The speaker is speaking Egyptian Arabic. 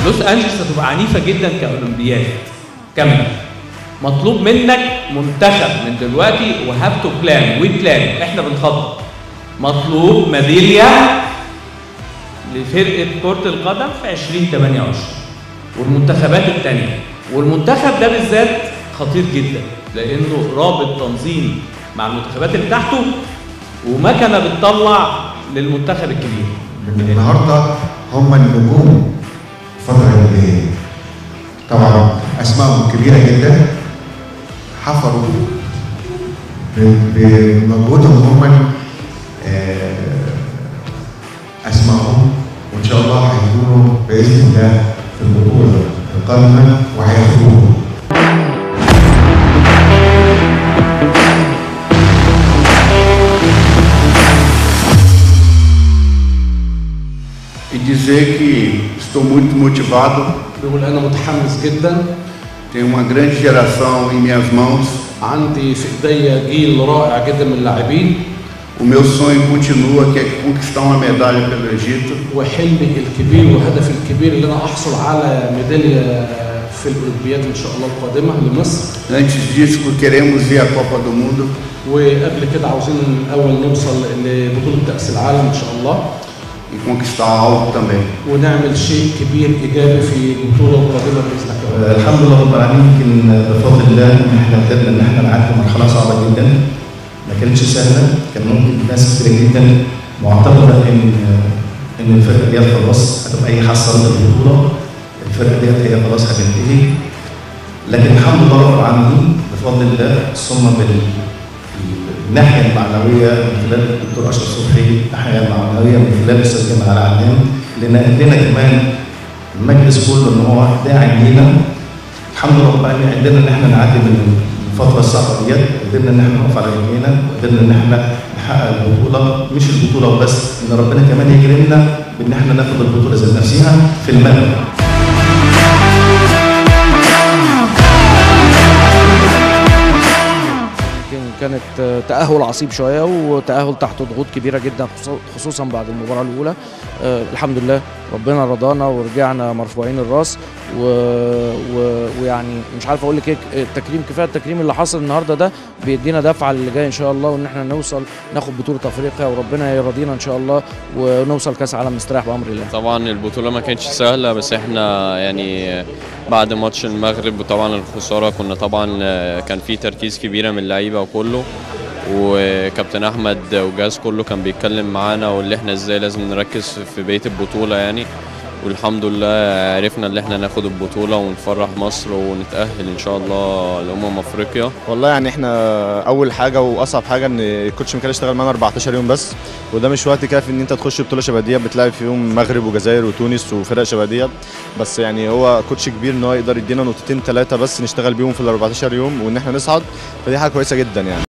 لوس انجلس هتبقى عنيفه جدا كاولمبياد كامله مطلوب منك منتخب من دلوقتي وهاف تو بلان وي بلان احنا بنخطط مطلوب ميداليه لفرقه كره القدم في 2028 والمنتخبات الثانيه والمنتخب ده بالذات خطير جدا لانه رابط تنظيمي مع المنتخبات اللي تحته ومكنه بتطلع للمنتخب الكبير من النهارده هم النجوم الفترة اللي جاية. طبعا أسمائهم كبيرة جدا حفروا ب- بمجهودهم هم آه، أسمائهم وإن شاء الله هيكونوا بإذن الله في البطولة القادمة وهياخدوها e dizer que estou muito motivado. بيقول انا متحمس جدا Tenho uma grande geração em minhas mãos. عندي في ايديا جيل رائع جدا من اللاعبين O meu sonho continua, que é conquistar uma medalha pelo Egito. وحلمي الكبير وهدفي الكبير اللي انا احصل على ميداليه في الاولمبياد ان شاء الله القادمه لمصر Antes disso, queremos ir à Copa do Mundo. وقبل كده عاوزين الاول نوصل لبطوله كاس العالم ان شاء الله e conquistar algo também. ونعمل شيء كبير ايجابي في البطوله القادمه باذن الله الحمد لله رب العالمين يمكن بفضل الله ان احنا قدرنا ان احنا نعدي مرحله صعبه جدا ما كانتش سهله كان ممكن ناس كتير جدا معتقده ان ان الفرقه ديت خلاص هتبقى هي حصلت البطوله الفرقه ديت هي خلاص هتنتهي لكن الحمد لله رب العالمين بفضل الله ثم بال الناحيه المعنويه من خلال الدكتور اشرف صبحي الناحيه المعنويه من خلال الاستاذ جمال علي علام اللي نقل لنا كمان المجلس كله ان هو داعم لينا الحمد لله رب العالمين قدرنا ان احنا نعدي من الفتره الصعبه ديت قدرنا ان احنا نقف على رجلينا وقدرنا ان احنا نحقق البطوله مش البطوله وبس ان ربنا كمان يكرمنا بان احنا ناخد البطوله ذات نفسها في المغرب يمكن كانت تأهل عصيب شوية وتأهل تحت ضغوط كبيرة جدا خصو- خصوصا بعد المباراة الأولى آه، الحمد لله ربنا رضانا ورجعنا مرفوعين الراس و... و... ويعني مش عارف أقول لك إيه التكريم كفاية التكريم اللي حصل النهاردة ده بيدينا دفعة اللي جاي إن شاء الله وإن إحنا نوصل ناخد بطولة أفريقيا وربنا يرضينا إن شاء الله ونوصل كأس عالم مستريح بأمر الله طبعا البطولة ما كانتش سهلة بس احنا يعني بعد ماتش المغرب وطبعا الخسارة كنا طبعا كان في تركيز كبيرة من اللعيبة وكله وكابتن احمد وجاز كله كان بيتكلم معانا واللي احنا ازاي لازم نركز في بقية البطولة يعني والحمد لله عرفنا ان احنا ناخد البطولة ونفرح مصر ونتأهل ان شاء الله لأمم افريقيا والله يعني احنا اول حاجه واصعب حاجه ان الكوتش ميكال اشتغل معانا 14 يوم بس وده مش وقت كافي ان انت تخش بطوله شبه ديت بتلعب فيهم المغرب وجزائر وتونس وفرق شبه ديت بس يعني هو كوتش كبير ان هو يقدر يدينا نقطتين ثلاثه بس نشتغل بيهم في ال 14 يوم وان احنا نصعد فدي حاجه كويسه جدا يعني